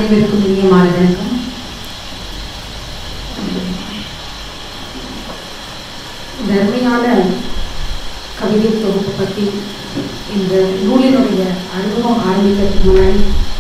அனைவருக்கும் இனிய மாலை வணக்கம் இந்த அருமையான கவிதை தொகுப்பு பற்றி இந்த நூலினுடைய அறிமுகம் ஆரம்பிக்கிறதுக்கு முன்னாடி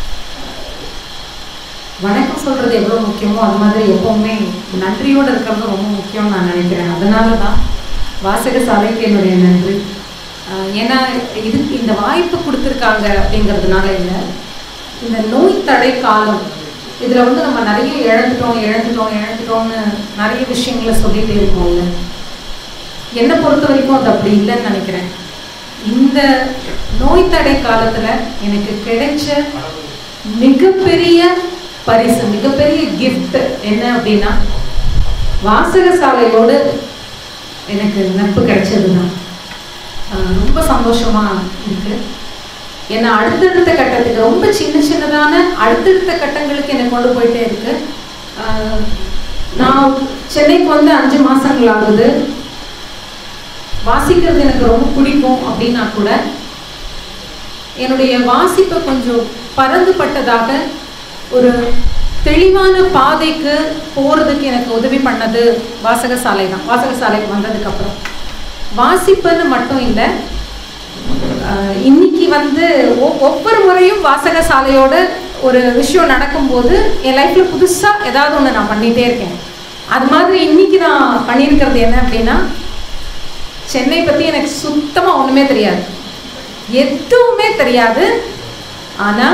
வணக்கம் சொல்றது எவ்வளோ முக்கியமோ அது மாதிரி எப்பவுமே நன்றியோடு இருக்கிறது ரொம்ப முக்கியம்னு நான் நினைக்கிறேன் அதனால தான் வாசக சாலைக்கு என்னுடைய நன்றி ஆஹ் ஏன்னா இதுக்கு இந்த வாய்ப்பு கொடுத்துருக்காங்க அப்படிங்கிறதுனால இல்லை இந்த நோய் தடை காலம் இதில் வந்து நம்ம நிறைய இழந்துட்டோம் இழந்துட்டோம் இழந்துட்டோம்னு நிறைய விஷயங்களை சொல்லிட்டே இருக்கோம்ல என்னை பொறுத்த வரைக்கும் அது அப்படி இல்லைன்னு நினைக்கிறேன் இந்த நோய் தடை காலத்தில் எனக்கு கிடைச்ச மிகப்பெரிய பரிசு மிகப்பெரிய கிஃப்ட் என்ன அப்படின்னா வாசக சாலையோடு எனக்கு நட்பு கிடைச்சது தான் ரொம்ப சந்தோஷமா இருக்கு என்னை அடுத்தடுத்த கட்டத்துக்கு ரொம்ப சின்ன சின்னதான அடுத்தடுத்த கட்டங்களுக்கு என்னை கொண்டு போயிட்டே இருக்கு ஆஹ் நான் சென்னைக்கு வந்து அஞ்சு மாசங்கள் ஆகுது வாசிக்கிறது எனக்கு ரொம்ப பிடிக்கும் அப்படின்னா கூட என்னுடைய வாசிப்பை கொஞ்சம் பறந்துபட்டதாக ஒரு தெளிவான பாதைக்கு போகிறதுக்கு எனக்கு உதவி பண்ணது வாசக சாலை தான் வாசக சாலைக்கு வந்ததுக்கு அப்புறம் வாசிப்புன்னு மட்டும் இல்லை ஆஹ் இன்னைக்கு வந்து ஒ- ஒவ்வொரு முறையும் வாசக சாலையோட ஒரு விஷயம் நடக்கும்போது என் லைஃப்ல புதுசா ஏதாவது ஒன்று நான் பண்ணிட்டே இருக்கேன் அது மாதிரி இன்னைக்கு நான் பண்ணியிருக்கிறது என்ன அப்படின்னா சென்னை பத்தி எனக்கு சுத்தமா ஒண்ணுமே தெரியாது எதுவுமே தெரியாது ஆனா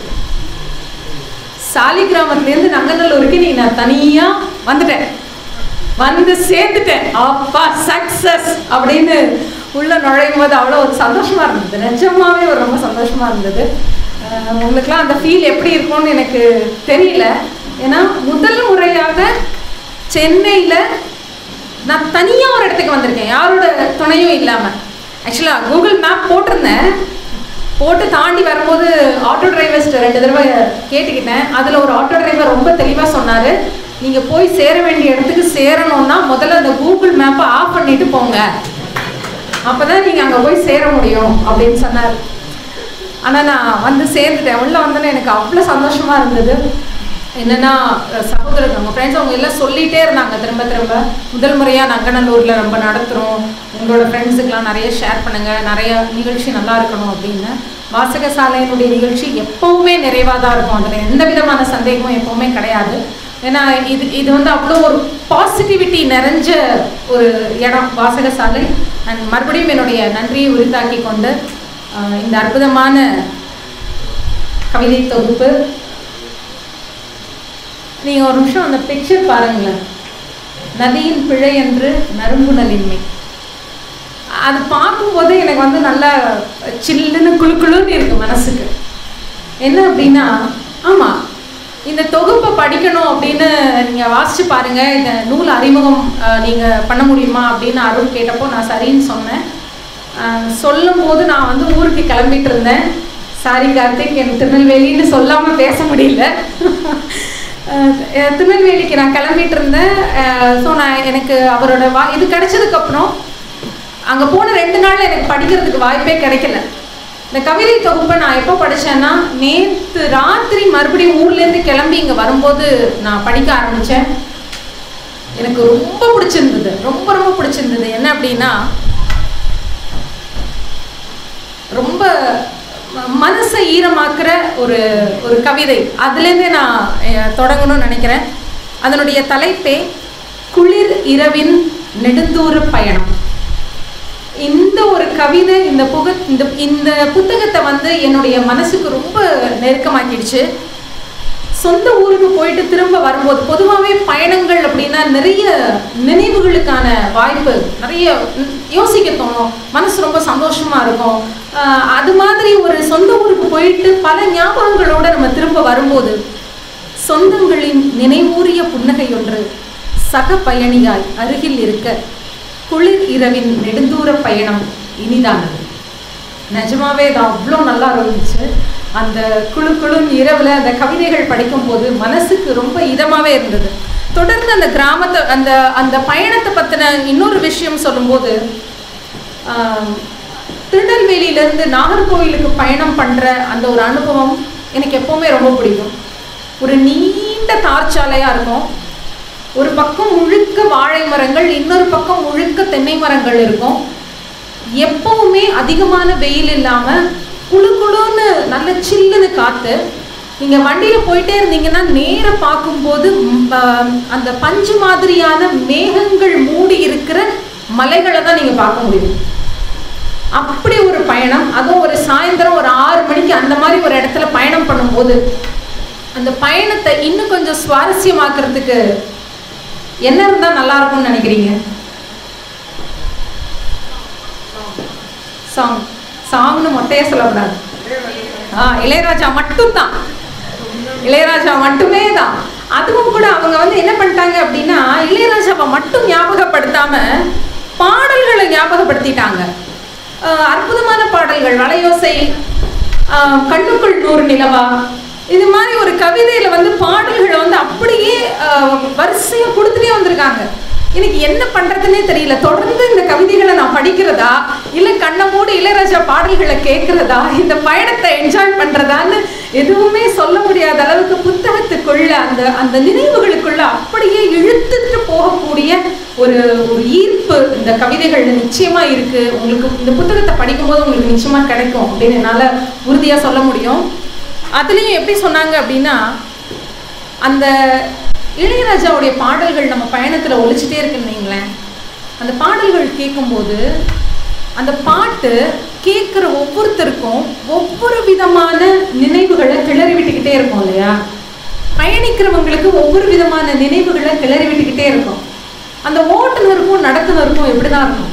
சாலி கிராமத்துலேருந்து நங்கநல்லூருக்கு நீ நான் தனியா வந்துட்டேன் வந்து சேர்ந்துட்டேன் அப்பா சக்சஸ் அப்படின்னு உள்ள நுழையும் போது அவ்வளோ ஒரு சந்தோஷமா இருந்தது நிஜமாவே ஒரு ரொம்ப சந்தோஷமா இருந்தது அஹ் உங்களுக்குலாம் அந்த ஃபீல் எப்படி இருக்கும்னு எனக்கு தெரியல ஏன்னா முதல் முறையாக சென்னையில் நான் தனியாக ஒரு இடத்துக்கு வந்திருக்கேன் யாரோட துணையும் இல்லாமல் ஆக்சுவலாக கூகுள் மேப் போட்டிருந்தேன் போட்டு தாண்டி வரும்போது ஆட்டோ டிரைவர்ஸ்ட்டு ரெண்டு தடவை கேட்டுக்கிட்டேன் அதில் ஒரு ஆட்டோ டிரைவர் ரொம்ப தெளிவாக சொன்னார் நீங்கள் போய் சேர வேண்டிய இடத்துக்கு சேரணும்னா முதல்ல அந்த கூகுள் மேப்பை ஆஃப் பண்ணிட்டு போங்க அப்போ தான் நீங்கள் அங்கே போய் சேர முடியும் அப்படின்னு சொன்னார் ஆனால் நான் வந்து சேர்ந்துட்டேன் உள்ளே வந்தோன்னே எனக்கு அவ்வளோ சந்தோஷமாக இருந்தது என்னன்னா அஹ் சகோதரர்கள் அவங்க ஃப்ரெண்ட்ஸ் அவங்க எல்லாம் சொல்லிட்டே இருந்தாங்க திரும்ப திரும்ப முதல் முறையாக நங்கநல்லூரில் ரொம்ப நடத்துகிறோம் உங்களோட ஃப்ரெண்ட்ஸுக்கெலாம் நிறைய ஷேர் பண்ணுங்கள் நிறைய நிகழ்ச்சி நல்லா இருக்கணும் அப்படின்னு வாசக சாலையினுடைய நிகழ்ச்சி எப்பவுமே நிறைவாக தான் இருக்கும் அதில் எந்த விதமான சந்தேகமும் எப்பவுமே கிடையாது ஏன்னா இது இது வந்து அவ்வளோ ஒரு பாசிட்டிவிட்டி நிறைஞ்ச ஒரு இடம் வாசக சாலை அண்ட் மறுபடியும் என்னுடைய நன்றியை உரித்தாக்கி கொண்டு அஹ் இந்த அற்புதமான கவிதை தொகுப்பு நீங்க ஒரு நிமிஷம் அந்த பிக்சர் பாருங்களேன் நதியின் பிழை என்று நறுங்குணலின்மை அது பார்க்கும்போது எனக்கு வந்து நல்லா சில்லுன்னு குளு குளுன்னு இருக்கு மனசுக்கு என்ன அப்படின்னா ஆமா இந்த தொகுப்பை படிக்கணும் அப்படின்னு நீங்க வாசிச்சு பாருங்க இந்த நூல் அறிமுகம் அஹ், நீங்க பண்ண முடியுமா அப்படின்னு அருள் கேட்டப்போ நான் சரின்னு சொன்னேன் அஹ், சொல்லும் போது நான் வந்து ஊருக்கு கிளம்பிட்டு இருந்தேன் சாரி கார்த்திக் என் திருநெல்வேலின்னு சொல்லாம பேச முடியல அஹ் அஹ் திருநெல்வேலிக்கு நான் கிளம்பிட்டு இருந்தேன் ஸோ நான் எனக்கு அவரோட வா இது கிடைச்சதுக்கப்புறம் அங்கே போன ரெண்டு நாள்ல எனக்கு படிக்கிறதுக்கு வாய்ப்பே கிடைக்கல இந்த கவிதை தொகுப்பை நான் எப்போ படித்தேன்னா நேற்று ராத்திரி மறுபடியும் ஊர்லேருந்து கிளம்பி இங்கே வரும்போது நான் படிக்க ஆரம்பித்தேன் எனக்கு ரொம்ப பிடிச்சிருந்தது ரொம்ப ரொம்ப பிடிச்சிருந்தது என்ன அப்படின்னா ரொம்ப ம- மனசை ஈரமாக்குற ஒரு ஒரு கவிதை அதுலேருந்தே நான் அஹ், தொடங்கணும்னு நினைக்கிறேன் அதனுடைய தலைப்பே குளிர் இரவின் நெடுந்தூர பயணம் இந்த ஒரு கவிதை இந்த புக இந்த இந்த புத்தகத்தை வந்து என்னுடைய மனசுக்கு ரொம்ப நெருக்கமாக்கிடுச்சு சொந்த ஊருக்கு போயிட்டு திரும்ப வரும்போது பொதுவாகவே பயணங்கள் அப்படின்னா நிறைய நினைவுகளுக்கான வாய்ப்பு நிறைய ம், யோசிக்க தோணும் மனசு ரொம்ப சந்தோஷமா இருக்கும் ஆஹ் அது மாதிரி ஒரு சொந்த ஊருக்கு போயிட்டு பல ஞாபகங்களோட நம்ம திரும்ப வரும்போது சொந்தங்களின் நினைவூறிய புன்னகை ஒன்று சக பயணியாய் அருகில் இருக்க குளிர் இரவின் நெடுந்தூர பயணம் இனிதானது நிஜமாவே இது அவ்வளோ நல்லா இருந்துச்சு அந்த குழு குழுன்னு இரவில் அந்த கவிதைகள் படிக்கும்போது மனசுக்கு ரொம்ப இதமாகவே இருந்தது தொடர்ந்து அந்த கிராமத்தை அந்த அந்த பயணத்தை பற்றின இன்னொரு விஷயம் சொல்லும்போது ஆஹ், திருநெல்வேலியிலேருந்து நாகர்கோவிலுக்கு பயணம் பண்ணுற அந்த ஒரு அனுபவம் எனக்கு எப்போவுமே ரொம்ப பிடிக்கும் ஒரு நீண்ட தார்ச்சாலையா இருக்கும் ஒரு பக்கம் முழுக்க வாழை மரங்கள் இன்னொரு பக்கம் முழுக்க தென்னை மரங்கள் இருக்கும் எப்பவுமே அதிகமான வெயில் இல்லாம குளு குளுன்னு நல்ல சில்லுன்னு காத்து நீங்க வண்டியில போயிட்டே இருந்தீங்கன்னா நேர பார்க்கும்போது ம், ஆ, அந்த பஞ்சு மாதிரியான மேகங்கள் மூடி இருக்கிற மலைகளை தான் நீங்க பார்க்க முடியும் அப்படி ஒரு பயணம் அதுவும் ஒரு சாயந்தரம் ஒரு ஆறு மணிக்கு அந்த மாதிரி ஒரு இடத்துல பயணம் பண்ணும்போது அந்த பயணத்தை இன்னும் கொஞ்சம் சுவாரஸ்யமாக்குறதுக்கு என்ன இருந்தா நல்லா இருக்கும்னு நினைக்கிறீங்க சாங் சாங்னு மொட்டையா சொல்லக்கூடாது ஆ இளையராஜா மட்டும்தான் இளையராஜா மட்டுமே தான் அதுவும் கூட அவங்க வந்து என்ன பண்ணிட்டாங்க அப்படின்னா இளையராஜாவை மட்டும் ஞாபகப்படுத்தாம பாடல்களை ஞாபகப்படுத்திட்டாங்க ஆஹ் அற்புதமான பாடல்கள் வளையோசை ஆஹ் கண்ணுக்குள் நூறு நிலவா இது மாதிரி ஒரு கவிதையில வந்து பாடல்களை வந்து அப்படியே ஆஹ் வரிசையா கொடுத்துட்டே வந்திருக்காங்க எனக்கு என்ன பண்றதுன்னே தெரியல தொடர்ந்து இந்த கவிதைகளை நான் படிக்கிறதா இல்ல கண்ணை மூடி இளையராஜா பாடல்களை கேட்கறதா இந்த பயணத்தை என்ஜாய் பண்றதான்னு எதுவுமே சொல்ல முடியாத அளவுக்கு புத்தகத்துக்குள்ள அந்த அந்த நினைவுகளுக்குள்ள அப்படியே இழுத்துட்டு போகக்கூடிய ஒரு ஒரு ஈர்ப்பு இந்த கவிதைகள்ல நிச்சயமா இருக்கு உங்களுக்கு இந்த புத்தகத்தை படிக்கும்போது உங்களுக்கு நிச்சயமா கிடைக்கும் அப்படின்னு என்னால உறுதியா சொல்ல முடியும் அதுலயும் எப்படி சொன்னாங்க அப்படின்னா அந்த இளையராஜாவுடைய பாடல்கள் நம்ம பயணத்துல ஒலிச்சிட்டே இருக்குன்னு வைங்களேன் அந்த பாடல்கள் கேட்கும்போது அந்த பாட்டு கேட்குற ஒவ்வொருத்தருக்கும் ஒவ்வொரு விதமான நினைவுகளை கிளறி விட்டுக்கிட்டே இருக்கும் இல்லையா பயணிக்கிறவங்களுக்கு ஒவ்வொரு விதமான நினைவுகளை கிளறி விட்டுக்கிட்டே இருக்கும் அந்த ஓட்டுநருக்கும் நடத்துனருக்கும் எப்படிதான் இருக்கும்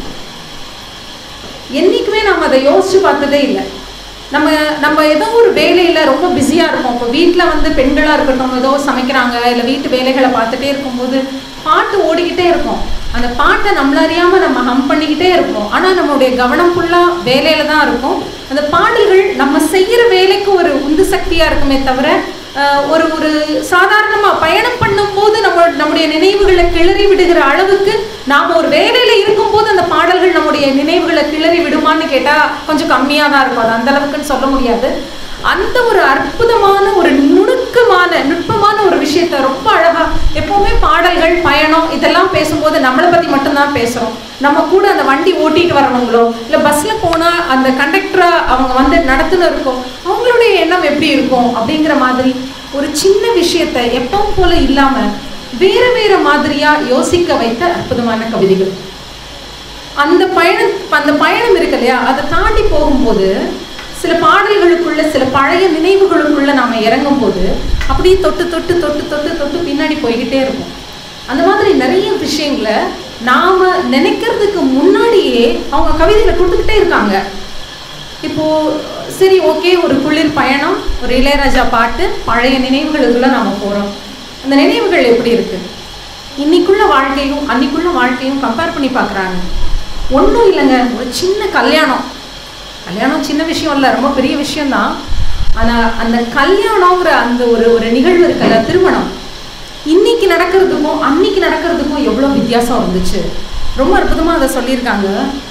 என்னைக்குமே நம்ம அதை யோசிச்சு பார்த்ததே இல்லை நம்ம நம்ம ஏதோ ஒரு வேலையில ரொம்ப பிஸியா இருப்போம் இப்போ வீட்டில் வந்து பெண்களா இருக்கட்டும் ஏதோ சமைக்கிறாங்க இல்லை வீட்டு வேலைகளை பார்த்துட்டே இருக்கும்போது பாட்டு ஓடிக்கிட்டே இருக்கும் அந்த பாட்டை நம்மள அறியாம நம்ம ஹம் பண்ணிக்கிட்டே இருப்போம் ஆனா நம்மளுடைய கவனம் ஃபுல்லா வேலையில தான் இருக்கும் அந்த பாடல்கள் நம்ம செய்யற வேலைக்கு ஒரு உந்து சக்தியா இருக்குமே தவிர ஆஹ், ஒரு ஒரு சாதாரணமா பயணம் பண்ணும்போது நம்ம நம்முடைய நினைவுகளை கிளறி விடுகிற அளவுக்கு நாம ஒரு வேலையில இருக்கும்போது அந்த பாடல்கள் நம்முடைய நினைவுகளை கிளறி விடுமான்னு கேட்டா கொஞ்சம் கம்மியா தான் இருக்கும் அது அந்த அளவுக்குன்னு சொல்ல முடியாது அந்த ஒரு அற்புதமான ஒரு நுணுக்கமான நுட்பமான ஒரு விஷயத்த ரொம்ப அழகா எப்பவுமே பாடல்கள் பயணம் இதெல்லாம் பேசும்போது நம்மளை பத்தி மட்டும்தான் பேசுறோம் நம்ம கூட அந்த வண்டி ஓட்டிட்டு வரவங்களோ இல்ல பஸ்ல போனா அந்த கண்டக்டரா அவங்க வந்து நடத்துனருக்கோ அவங்களுடைய எண்ணம் எப்படி இருக்கும் அப்படிங்கிற மாதிரி ஒரு சின்ன விஷயத்த எப்பவும் போல இல்லாம வேற வேற மாதிரியா யோசிக்க வைத்த அற்புதமான கவிதைகள் அந்த பயணம் அந்த பயணம் இருக்கு இல்லையா அதை தாண்டி போகும்போது சில பாடல்களுக்குள்ள சில பழைய நினைவுகளுக்குள்ள நாம இறங்கும் போது அப்படியே தொட்டு தொட்டு தொட்டு தொட்டு தொட்டு பின்னாடி போய்கிட்டே இருக்கும் அந்த மாதிரி நிறைய விஷயங்களை நாம நினைக்கிறதுக்கு முன்னாடியே அவங்க கவிதையில கொடுத்துக்கிட்டே இருக்காங்க இப்போ சரி ஓகே ஒரு குளிர் பயணம் ஒரு இளையராஜா பாட்டு பழைய நினைவுகளுக்குள்ள நாம போறோம் அந்த நினைவுகள் எப்படி இருக்கு இன்னைக்குள்ள வாழ்க்கையும் அன்னைக்குள்ள வாழ்க்கையும் கம்பேர் பண்ணி பார்க்கறாங்க ஒன்றும் இல்லைங்க ஒரு சின்ன கல்யாணம் கல்யாணம் சின்ன விஷயம் இல்லை ரொம்ப பெரிய விஷயம்தான் ஆனா அந்த கல்யாணங்கிற அந்த ஒரு ஒரு நிகழ்வு இருக்குல்ல திருமணம் இன்னைக்கு நடக்கிறதுக்கும் அன்னைக்கு நடக்கிறதுக்கும் எவ்வளோ வித்தியாசம் இருந்துச்சு ரொம்ப அற்புதமா அதை சொல்லியிருக்காங்க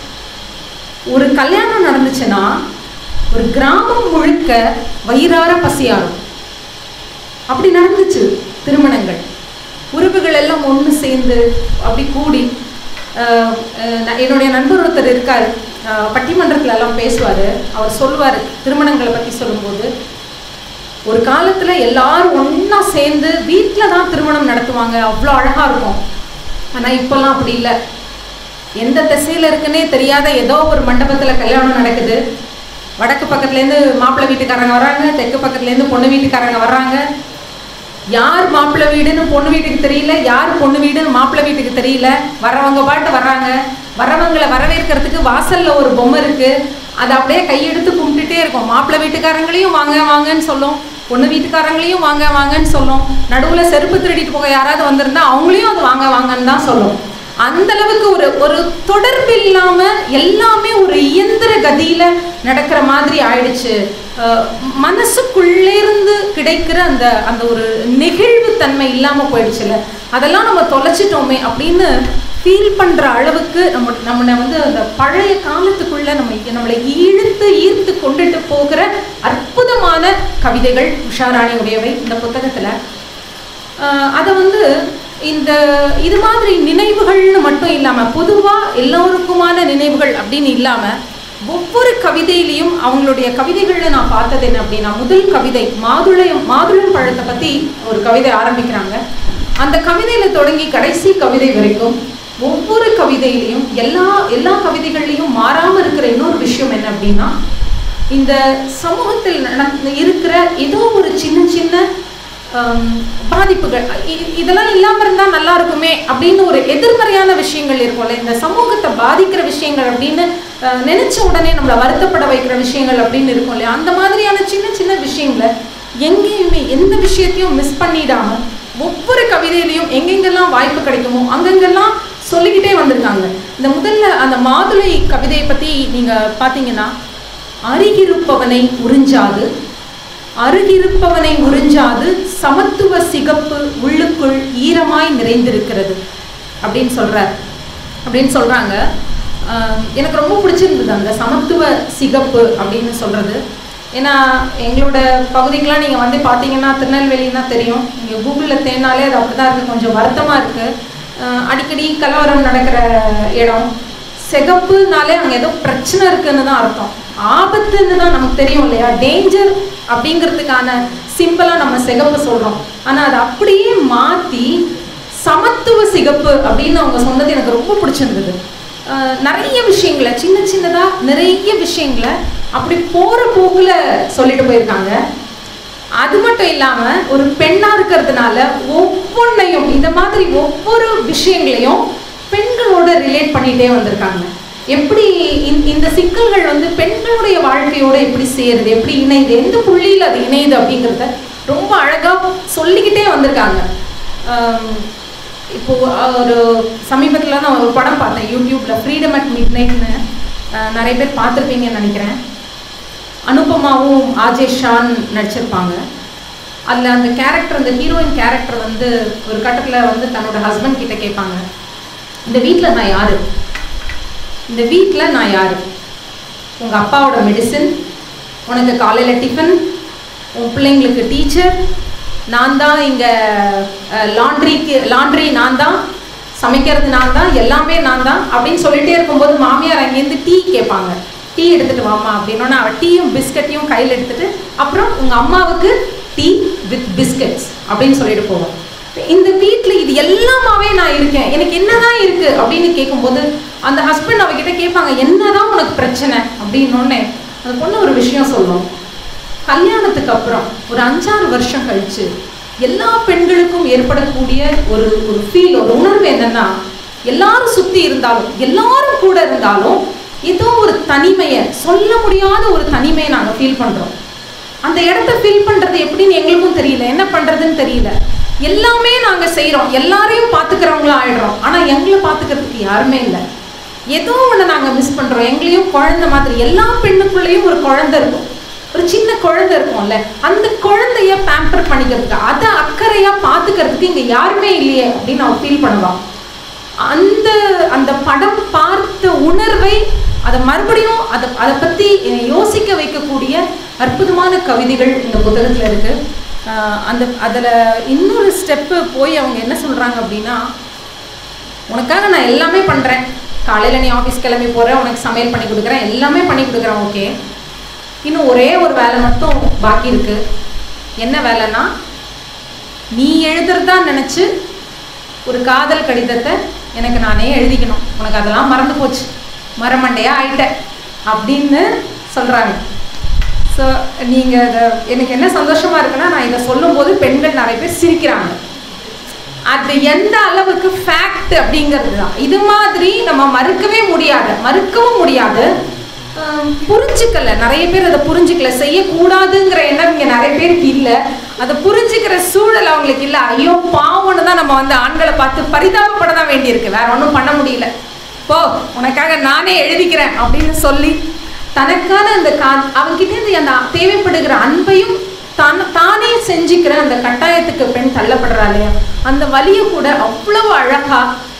ஒரு கல்யாணம் நடந்துச்சுன்னா ஒரு கிராமம் முழுக்க வயிறார பசியாரும் அப்படி நடந்துச்சு திருமணங்கள் உறவுகள் எல்லாம் ஒன்று சேர்ந்து அப்படி கூடி ஆஹ் ஆஹ் நான் என்னுடைய நண்பர் ஒருத்தர் இருக்கார் ஆஹ் பட்டிமன்றத்துல எல்லாம் பேசுவார் அவர் சொல்லுவார் திருமணங்களை பற்றி சொல்லும்போது ஒரு காலத்துல எல்லாரும் ஒண்ணா சேர்ந்து வீட்டில் தான் திருமணம் நடத்துவாங்க அவ்வளோ அழகா இருக்கும் ஆனா இப்போல்லாம் அப்படி இல்லை எந்த திசையில இருக்குன்னே தெரியாத ஏதோ ஒரு மண்டபத்துல கல்யாணம் நடக்குது வடக்கு பக்கத்துலேருந்து மாப்பிள்ளை வீட்டுக்காரங்க வர்றாங்க தெற்கு பக்கத்துலேருந்து பொண்ணு வீட்டுக்காரங்க வர்றாங்க யார் மாப்பிள்ளை வீடுன்னு பொண்ணு வீட்டுக்கு தெரியல யார் பொண்ணு வீடுன்னு மாப்பிள்ளை வீட்டுக்கு தெரியல வர்றவங்க பாட்டு வர்றாங்க வர்றவங்களை வரவேற்கிறதுக்கு வாசல்ல ஒரு பொம்மை இருக்கு அதை அப்படியே கையெடுத்து கும்பிட்டுட்டே இருக்கும் மாப்பிள்ளை வீட்டுக்காரங்களையும் வாங்க வாங்கன்னு சொல்லும் பொண்ணு வீட்டுக்காரங்களையும் வாங்க வாங்கன்னு சொல்லும் நடுவுல செருப்பு திருடிட்டு போக யாராவது வந்திருந்தா அவங்களையும் அது வாங்க வாங்கன்னு தான் சொல்லும் அந்த அளவுக்கு ஒரு ஒரு தொடர்பு இல்லாம எல்லாமே ஒரு இயந்திர கதியில நடக்கிற மாதிரி ஆயிடுச்சு அஹ் மனசுக்குள்ளே இருந்து கிடைக்கிற அந்த அந்த ஒரு நெகிழ்வு தன்மை இல்லாம போயிடுச்சுல அதெல்லாம் நம்ம தொலைச்சிட்டோமே அப்படின்னு ஃபீல் பண்ற அளவுக்கு நம்ம நம்மளை வந்து அந்த பழைய காலத்துக்குள்ள நம்ம நம்மளை இழுத்து ஈர்த்து கொண்டுட்டு போகிற அற்புதமான கவிதைகள் உஷாராணியுடையவை இந்த புத்தகத்துல ஆஹ் அதை வந்து இந்த இது மாதிரி நினைவுகள்னு மட்டும் இல்லாம பொதுவா எல்லோருக்குமான நினைவுகள் அப்படின்னு இல்லாம ஒவ்வொரு கவிதையிலையும் அவங்களுடைய கவிதைகள்ல நான் பார்த்தது என்ன அப்படின்னா முதல் கவிதை மாதுளம் மாதுளம் பழத்தை பத்தி ஒரு கவிதை ஆரம்பிக்கிறாங்க அந்த கவிதையில தொடங்கி கடைசி கவிதை வரைக்கும் ஒவ்வொரு கவிதையிலையும் எல்லா எல்லா கவிதைகள்லையும் மாறாம இருக்கிற இன்னொரு விஷயம் என்ன அப்படின்னா இந்த சமூகத்தில் நட- இருக்கிற ஏதோ ஒரு சின்ன சின்ன ஆம், பாதிப்புகள் இ- இதெல்லாம் இல்லாம இருந்தா நல்லா இருக்குமே அப்படின்னு ஒரு எதிர்மறையான விஷயங்கள் இருக்கும்ல இந்த சமூகத்தை பாதிக்கிற விஷயங்கள் அப்படின்னு அஹ், நினைச்ச உடனே நம்மளை வருத்தப்பட வைக்கிற விஷயங்கள் அப்படின்னு இருக்கும் இல்லையா அந்த மாதிரியான சின்ன சின்ன விஷயங்களை எங்கேயுமே எந்த விஷயத்தையும் மிஸ் பண்ணிடாம ஒவ்வொரு கவிதையிலையும் எங்கெங்கெல்லாம் வாய்ப்பு கிடைக்குமோ அங்கங்கெல்லாம் சொல்லிக்கிட்டே வந்திருக்காங்க இந்த முதல்ல அந்த மாதுளை கவிதையை பத்தி நீங்க பாத்தீங்கன்னா அருகிருப்பவனை உறிஞ்சாது அருகிருப்பவனை உறிஞ்சாது சமத்துவ சிகப்பு உள்ளுக்குள் ஈரமாய் நிறைந்திருக்கிறது அப்படின்னு சொல்றார் அப்படின்னு சொல்றாங்க ஆஹ் எனக்கு ரொம்ப பிடிச்சிருந்தது அந்த சமத்துவ சிகப்பு அப்படின்னு சொல்றது ஏன்னா எங்களோட பகுதிக்கெலாம் நீங்கள் வந்து பார்த்தீங்கன்னா திருநெல்வேலின்னா தெரியும் நீங்கள் கூகுளில் தேடினாலே அது அப்படிதான் இருக்குது கொஞ்சம் வருத்தமாக இருக்குது அடிக்கடி கலவரம் நடக்கிற இடம் சிகப்புனாலே அங்கே ஏதோ பிரச்சனை இருக்குன்னு தான் அர்த்தம் ஆபத்துன்னு தான் நமக்கு தெரியும் இல்லையா டேஞ்சர் அப்படிங்கிறதுக்கான சிம்பிளாக நம்ம சிகப்பு சொல்கிறோம் ஆனால் அதை அப்படியே மாற்றி சமத்துவ சிகப்பு அப்படின்னு அவங்க சொன்னது எனக்கு ரொம்ப பிடிச்சிருந்தது அஹ் நிறைய விஷயங்களை சின்ன சின்னதாக நிறைய விஷயங்களை அப்படி போகிற போக்கில் சொல்லிட்டு போயிருக்காங்க அது மட்டும் இல்லாம ஒரு பெண்ணா இருக்கிறதுனால ஒவ்வொன்றையும் இந்த மாதிரி ஒவ்வொரு விஷயங்களையும் பெண்களோட ரிலேட் பண்ணிட்டே வந்திருக்காங்க எப்படி இந்த- இந்த சிக்கல்கள் வந்து பெண்களுடைய வாழ்க்கையோட எப்படி சேருது எப்படி இணையுது எந்த புள்ளியில் அது இணையுது அப்படிங்கிறத ரொம்ப அழகா சொல்லிக்கிட்டே வந்திருக்காங்க ஆம், இப்போ ஒரு சமீபத்தில் நான் ஒரு படம் பார்த்தேன் யூடியூப்ல ஃப்ரீடம் அட் மிட் நைட்னு நிறைய பேர் பார்த்துருப்பீங்கன்னு நினைக்கிறேன் அனுபமாவும் ஆஜேஷ் ஷான் நடிச்சிருப்பாங்க அதில் அந்த கேரக்டர் அந்த ஹீரோயின் கேரக்டர் வந்து ஒரு கட்டத்தில் வந்து தன்னோட ஹஸ்பண்ட் கிட்ட கேட்பாங்க இந்த வீட்டில் நான் யாரு இந்த வீட்டில் நான் யாரு உங்கள் அப்பாவோட மெடிசின் உனக்கு காலையில் டிஃபன் உன் பிள்ளைங்களுக்கு டீச்சர் நான் தான் இங்கே லாண்ட்ரிக்கு லாண்ட்ரி நான் தான் சமைக்கிறது நான் தான் எல்லாமே நான் தான் அப்படின்னு சொல்லிட்டே இருக்கும்போது மாமியார் அங்கேருந்து டீ கேட்பாங்க டீ எடுத்துட்டு வாமா அப்படின்னோன்னா அவள் டீயும் பிஸ்கட்டையும் கையில் எடுத்துட்டு அப்புறம் உங்கள் அம்மாவுக்கு டீ வித் பிஸ்கட்ஸ் அப்படின்னு சொல்லிட்டு போவோம் இந்த வீட்டில் இது எல்லாமாவே நான் இருக்கேன் எனக்கு என்னதான் இருக்கு அப்படின்னு கேட்கும்போது அந்த ஹஸ்பண்ட் அவகிட்ட கேட்பாங்க என்னதான் உனக்கு பிரச்சனை அப்படின்னோடனே அந்த பொண்ணு ஒரு விஷயம் சொல்லும் கல்யாணத்துக்கு அப்புறம் ஒரு அஞ்சாறு வருஷம் கழிச்சு எல்லா பெண்களுக்கும் ஏற்படக்கூடிய ஒரு ஒரு ஃபீல் ஒரு உணர்வு என்னன்னா எல்லாரும் சுத்தி இருந்தாலும் எல்லாரும் கூட இருந்தாலும் ஏதோ ஒரு தனிமையை சொல்ல முடியாத ஒரு தனிமையை நாங்க ஃபீல் பண்றோம் அந்த இடத்த ஃபீல் பண்றது எப்படின்னு எங்களுக்கும் தெரியல என்ன பண்றதுன்னு தெரியல எல்லாமே நாங்க செய்றோம் எல்லாரையும் பாத்துக்கிறவங்களா ஆயிடுறோம் ஆனா எங்களை பாத்துக்கிறதுக்கு யாருமே இல்லை ஏதோ ஒண்ணு நாங்க மிஸ் பண்றோம் எங்களையும் குழந்தை மாதிரி எல்லா பெண்ணுக்குள்ளேயும் ஒரு குழந்தை இருக்கும் ஒரு சின்ன குழந்தை இருக்கும்ல அந்த குழந்தைய பேம்பர் பண்ணிக்கிறதுக்கு அதை அக்கறையா பாத்துக்கிறதுக்கு இங்க யாருமே இல்லையே அப்படின்னு அவன் ஃபீல் பண்ணுவான் அந்த அந்த படம் பார்த்த உணர்வை அதை மறுபடியும் அதை அதை பற்றி யோசிக்க வைக்கக்கூடிய அற்புதமான கவிதைகள் இந்த புத்தகத்தில் இருக்கு ஆஹ் அந்த அதில் இன்னொரு ஸ்டெப்பு போய் அவங்க என்ன சொல்கிறாங்க அப்படின்னா உனக்காக நான் எல்லாமே பண்ணுறேன் காலையில் நீ ஆஃபீஸ் கிளம்பி போகிற உனக்கு சமையல் பண்ணி கொடுக்குறேன் எல்லாமே பண்ணி கொடுக்குறேன் ஓகே இன்னும் ஒரே ஒரு வேலை மட்டும் பாக்கி இருக்கு என்ன வேலைன்னா நீ எழுதுறதா நினச்சி ஒரு காதல் கடிதத்தை எனக்கு நானே எழுதிக்கணும் உனக்கு அதெல்லாம் மறந்து போச்சு மரமண்டையா ஆயிட்ட அப்படின்னு சொல்கிறாங்க ஸோ நீங்கள் இதை எனக்கு என்ன சந்தோஷமாக இருக்குன்னா நான் இதை சொல்லும்போது பெண்கள் நிறைய பேர் சிரிக்கிறாங்க அது எந்த அளவுக்கு ஃபேக்ட் அப்படிங்கிறது தான் இது மாதிரி நம்ம மறுக்கவே முடியாது மறுக்கவும் முடியாது ஆம், புரிஞ்சுக்கல நிறைய பேர் அதை புரிஞ்சுக்கல செய்யக்கூடாதுங்கிற எண்ணம் இங்கே நிறைய பேருக்கு இல்லை அதை புரிஞ்சுக்கிற சூழல் அவங்களுக்கு இல்லை ஐயோ பாவம்னு தான் நம்ம வந்து ஆண்களை பார்த்து பரிதாபப்பட தான் வேண்டியிருக்கு வேற ஒன்றும் பண்ண முடியல போ உனக்காக நானே எழுதிக்கிறேன் அப்படின்னு சொல்லி தனக்கான அந்த கா அவன்கிட்ட இருந்து அந்த தேவைப்படுகிற அன்பையும் தான் தானே செஞ்சுக்கிற அந்த கட்டாயத்துக்கு பெண் தள்ளப்படுறா இல்லையா அந்த வலியை கூட அவ்வளவு அழகா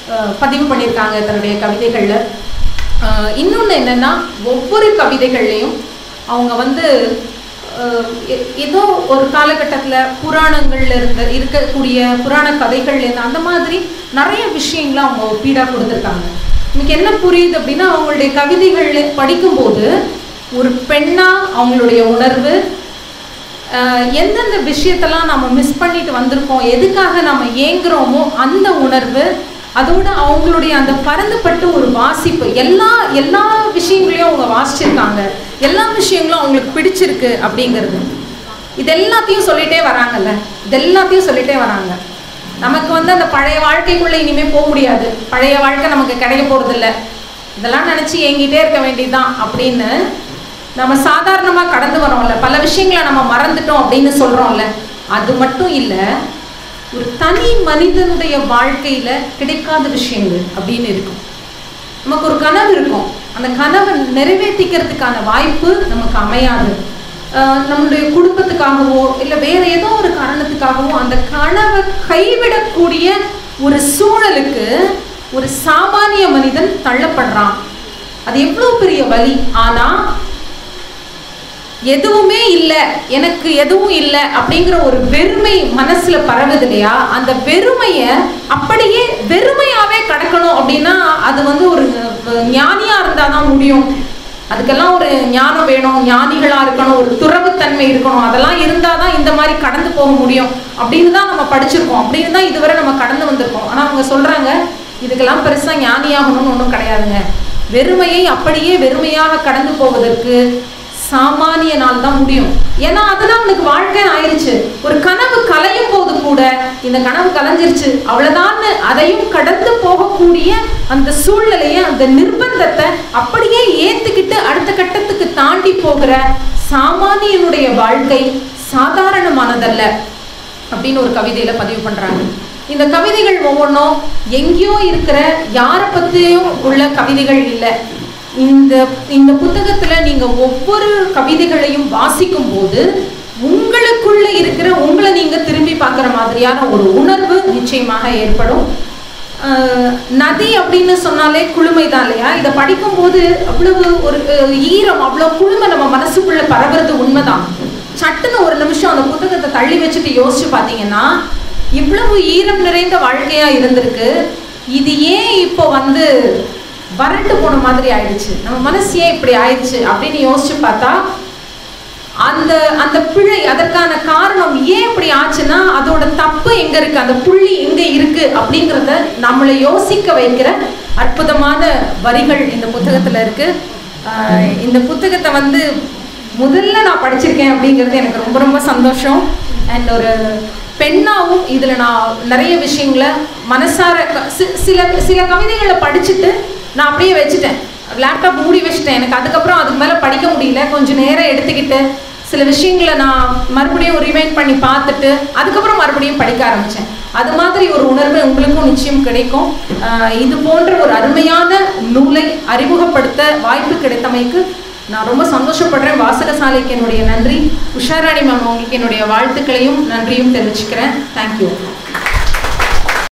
அஹ், பதிவு பண்ணியிருக்காங்க தன்னுடைய கவிதைகளில் இன்னொன்று என்னன்னா ஒவ்வொரு கவிதைகள்லையும் அவங்க வந்து அஹ், எ- ஏதோ ஒரு காலகட்டத்தில் புராணங்கள்ல இருந்த இருக்கக்கூடிய புராண கதைகள்லேருந்து அந்த மாதிரி நிறைய விஷயங்களை அவங்க ஒப்பீடாக கொடுத்துருக்காங்க இன்னைக்கு என்ன புரியுது அப்படின்னா அவங்களுடைய கவிதைகள் படிக்கும்போது ஒரு பெண்ணா அவங்களுடைய உணர்வு ஆஹ் எந்தெந்த விஷயத்தெல்லாம் நம்ம மிஸ் பண்ணிட்டு வந்திருக்கோம் எதுக்காக நம்ம ஏங்குறோமோ அந்த உணர்வு அதோட அவங்களுடைய அந்த பரந்துபட்ட ஒரு வாசிப்பு எல்லா எல்லா விஷயங்களையும் அவங்க வாசிச்சிருக்காங்க எல்லா விஷயங்களும் அவங்களுக்கு பிடிச்சிருக்கு அப்படிங்கிறது இது எல்லாத்தையும் சொல்லிட்டே வராங்கல்ல இது எல்லாத்தையும் சொல்லிட்டே வராங்க நமக்கு வந்து அந்த பழைய வாழ்க்கைக்குள்ள இனிமே போக முடியாது பழைய வாழ்க்கை நமக்கு கிடைக்க போறதில்ல இதெல்லாம் நினைச்சு ஏங்கிட்டே இருக்க வேண்டியதுதான் அப்படின்னு நம்ம சாதாரணமா கடந்து வரோம்ல பல விஷயங்களை நம்ம மறந்துட்டோம் அப்படின்னு சொல்றோம்ல அது மட்டும் இல்ல ஒரு தனி மனிதனுடைய வாழ்க்கையில கிடைக்காத விஷயங்கள் அப்படின்னு இருக்கும் நமக்கு ஒரு கனவு இருக்கும் அந்த கனவை நிறைவேற்றிக்கிறதுக்கான வாய்ப்பு நமக்கு அமையாது ஆஹ் நம்மளுடைய குடும்பத்துக்காகவோ இல்லை வேற ஏதோ ஒரு காரணத்துக்காகவோ அந்த கனவை கைவிடக்கூடிய ஒரு சூழலுக்கு ஒரு சாமானிய மனிதன் தள்ளப்படுறான் அது எவ்வளோ பெரிய வலி ஆனா எதுவுமே இல்லை எனக்கு எதுவும் இல்லை அப்படிங்கிற ஒரு வெறுமை மனசுல பரவுது இல்லையா அந்த வெறுமைய அப்படியே வெறுமையாவே கடக்கணும் அப்படின்னா அது வந்து ஒரு அஹ், ஞானியா இருந்தாதான் முடியும் அதுக்கெல்லாம் ஒரு ஞானம் வேணும் ஞானிகளா இருக்கணும் ஒரு துறவுத்தன்மை இருக்கணும் அதெல்லாம் இருந்தாதான் இந்த மாதிரி கடந்து போக முடியும் அப்படின்னு தான் நம்ம படிச்சிருக்கோம் அப்படின்னு தான் இதுவரை நம்ம கடந்து வந்திருக்கோம் ஆனா அவங்க சொல்றாங்க இதுக்கெல்லாம் பெருசா ஞானியாகணும்னு ஒன்றும் கிடையாதுங்க வெறுமையை அப்படியே வெறுமையாக கடந்து போவதற்கு சாமானியனால் தான் முடியும் ஏன்னா அதுதான் அவனுக்கு வாழ்க்கை ஆயிருச்சு ஒரு கனவு கலையும் போது கூட இந்த கனவு கலைஞ்சிருச்சு அவ்வளவுதான்னு அதையும் கடந்து போகக்கூடிய அந்த சூழ்நிலையை அந்த நிர்பந்தத்தை அப்படியே ஏத்துக்கிட்டு அடுத்த கட்டத்துக்கு தாண்டி போகிற சாமானியனுடைய வாழ்க்கை சாதாரணமானதல்ல அப்படின்னு ஒரு கவிதையில பதிவு பண்றாங்க இந்த கவிதைகள் ஒவ்வொன்றும் எங்கேயோ இருக்கிற யாரை பத்தியும் உள்ள கவிதைகள் இல்லை இந்த இந்த புத்தகத்துல நீங்க ஒவ்வொரு கவிதைகளையும் வாசிக்கும் போது உங்களுக்குள்ள இருக்கிற உங்களை நீங்க திரும்பி பார்க்குற மாதிரியான ஒரு உணர்வு நிச்சயமாக ஏற்படும் ஆஹ் நதி அப்படின்னு சொன்னாலே குளுமை தான் இல்லையா இதை படிக்கும்போது அவ்வளவு ஒரு அஹ், ஈரம் அவ்வளோ குளுமை நம்ம மனசுக்குள்ள பரவுறது உண்மைதான் சட்டுன்னு ஒரு நிமிஷம் அந்த புத்தகத்தை தள்ளி வச்சுட்டு யோசிச்சு பார்த்தீங்கன்னா இவ்வளவு ஈரம் நிறைந்த வாழ்க்கையா இருந்திருக்கு இது ஏன் இப்போ வந்து வறண்டு போன மாதிரி ஆயிடுச்சு நம்ம மனசு ஏன் இப்படி ஆயிடுச்சு அப்படின்னு யோசிச்சு பார்த்தா அந்த அந்த பிழை அதற்கான காரணம் ஏன் இப்படி ஆச்சுன்னா அதோட தப்பு எங்க இருக்கு அந்த புள்ளி எங்க இருக்கு அப்படிங்கிறத நம்மளை யோசிக்க வைக்கிற அற்புதமான வரிகள் இந்த புத்தகத்துல இருக்கு ஆஹ் இந்த புத்தகத்தை வந்து முதல்ல நான் படிச்சிருக்கேன் அப்படிங்கிறது எனக்கு ரொம்ப ரொம்ப சந்தோஷம் அண்ட் ஒரு பெண்ணாவும் இதில் நான் நிறைய விஷயங்களை மனசார க- சி- சில சில கவிதைகளை படிச்சுட்டு நான் அப்படியே வச்சுட்டேன் லேப்டாப் மூடி வச்சுட்டேன் எனக்கு அதுக்கப்புறம் அதுக்கு மேலே படிக்க முடியல கொஞ்சம் நேரம் எடுத்துக்கிட்டு சில விஷயங்களை நான் மறுபடியும் ரிமைண்ட் பண்ணி பார்த்துட்டு அதுக்கப்புறம் மறுபடியும் படிக்க ஆரம்பித்தேன் அது மாதிரி ஒரு உணர்வு உங்களுக்கும் நிச்சயம் கிடைக்கும் ஆஹ் இது போன்ற ஒரு அருமையான நூலை அறிமுகப்படுத்த வாய்ப்பு கிடைத்தமைக்கு நான் ரொம்ப சந்தோஷப்படுறேன் வாசகசாலைக்கு என்னுடைய நன்றி உஷாராணி மேம் உங்களுக்கு என்னுடைய வாழ்த்துக்களையும் நன்றியும் தெரிவிச்சுக்கிறேன் தேங்க்யூ